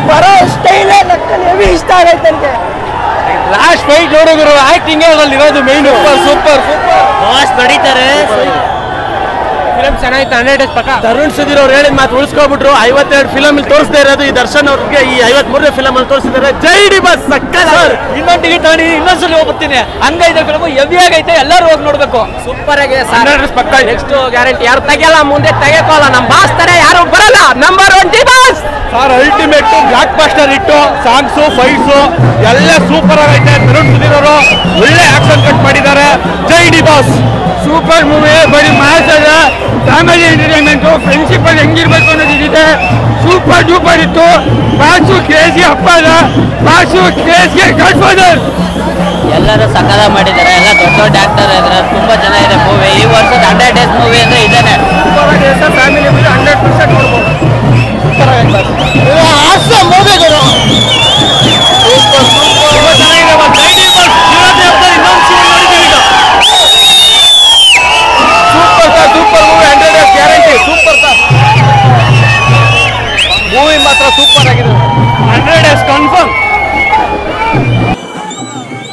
ಬರೋ ಸ್ಟೈಲೇ ನಕ್ಕಲ್ಲಿ ಹೆವಿ ಇಷ್ಟ ಆಗೈತೆ ನನಗೆ ಲಾಸ್ಟ್ ಫೈಟ್ ನೋಡಿದ್ರು ಆಕ್ಟಿಂಗ್ ಅದ್ರಲ್ಲಿ ಇರೋದು main super super super boss ನಡೀತಾರೆ ಫಿಲಮ್ ಚೆನ್ನಾಗಿತ್ತು ಹಂಡ್ರೆಡ್ ಡೇಸ್ ಪಕ್ಕ ತರುಣ್ ಸುಧೀರ್ ಅವ್ರು ಹೇಳಿದ ಮಾತು ಉಳಿಸ್ಕೊಬಿಟ್ರು ಐವತ್ತೆರಡು ಫಿಲಮ್ ಇಲ್ಲಿ ತೋರಿಸ್ತಾ ಇರೋದು ಈ ದರ್ಶನ್ ಅವ್ರಿಗೆ ಈ ಐವತ್ ಮೂರನೇ ಫಿಲಮ್ ಅಲ್ಲಿ ತೋರಿಸಿದ್ದಾರೆ ಜೈ ಡಿ ಬಸ್ ಸಕ್ಕ ಇನ್ನೊಂದು ಟಿಕೆಟ್ ತಗೊಂಡು ಇನ್ನೊಂದ್ಸಲ ಹೋಗ್ಬರ್ತೀನಿ ಹಂಗೈತೆ ಫಿಲಮ್ ಹೆವಿ ಆಗೈತೆ ಎಲ್ಲರೂ ಹೋಗಿ ನೋಡ್ಬೇಕು ಸೂಪರ್ ಆಗಿದೆ ಹಂಡ್ರೆಡ್ ಡೇಸ್ ಪಕ್ಕ ನೆಕ್ಸ್ಟ್ ಗ್ಯಾರಂಟಿ ಯಾರು ತೆಗಿಯಲ್ಲ ಮುಂದೆ ತೆಗೆಕೋಲ್ಲ ನಮ್ಮ ಬಾಸ್ ತರ ಯಾರು ಬರಲ್ಲ number one D boss sir ultimate blockbuster ಇಟ್ಟು ಸಾಂಗ್ಸು ಫೈಟ್ಸು ಎಲ್ಲ ಸೂಪರ್ ಆಗೈತೆ ತರುಣ್ ಸುಧೀರ್ ಅವರು ಒಳ್ಳೆ ಆಕ್ಷನ್ ಕಟ್ ಮಾಡಿದ್ದಾರೆ ಜೈ ಡಿ ಬಾಸ್ ಸೂಪರ್ ಮೂವಿ ಬರೀ ಮ್ಯಾಚ್ ಅದ ಫ್ಯಾಮಿಲಿ ಎಂಟರ್ಟೈನ್ಮೆಂಟು ಫ್ರೆಂಡ್ಶಿಪ್ ಅಲ್ಲಿ ಹೆಂಗಿರ್ಬೇಕು ಅನ್ನೋದು ಇದಿದೆ ಸೂಪರ್ ಡೂಪರ್ ಇತ್ತು ಬಾಸು ಕ್ರೇಜಿ ಅಪ್ಪ ಅದ ಬಾಸು ಕ್ರೇಜ್ಗೆ ಗಾಡ್ ಫಾದರ್ ಎಲ್ಲರೂ ಸಕಲ ಮಾಡಿದ್ದಾರೆ ಎಲ್ಲ ದೊಡ್ಡ ದೊಡ್ಡ ಆಕ್ಟರ್ ಇದ್ದಾರೆ ತುಂಬಾ ಚೆನ್ನಾಗಿದೆ ಮೂವಿ ಈ ವರ್ಷದ ಹಂಡ್ರೆಡ್ ಡೇಸ್ ಮೂವಿ ಅಂದ್ರೆ ಇದೇನೆ ಸೂಪರ್ ಆಗಿದೆ ಸರ್ ಫ್ಯಾಮಿಲಿ ಮೇಲೆ ಹಂಡ್ರೆಡ್ ಪರ್ಸೆಂಟ್ ನೋಡ್ಬೋದು ಸೂಪರ್ ಆಗಿದೆ ಸರ್ ಮೂವಿಗಳು ಸೂಪರ್ ಸೂಪರ್ ಚೆನ್ನಾಗಿದೆ ಬಸ್ ಜೈ ಡಿ ಬಸ್ ಶಿವರಾತ್ರಿ ಹಬ್ಬದಲ್ಲಿ ಇನ್ನೊಂದು ಸೀನ್ ನೋಡಿದ್ದೀವಿ ಈಗ super sir super movie hundred days guarantee super sir movie ಮಾತ್ರ ಸೂಪರ್ ಆಗಿದೆ ಹಂಡ್ರೆಡ್ ಡೇಸ್ ಕನ್ಫರ್ಮ್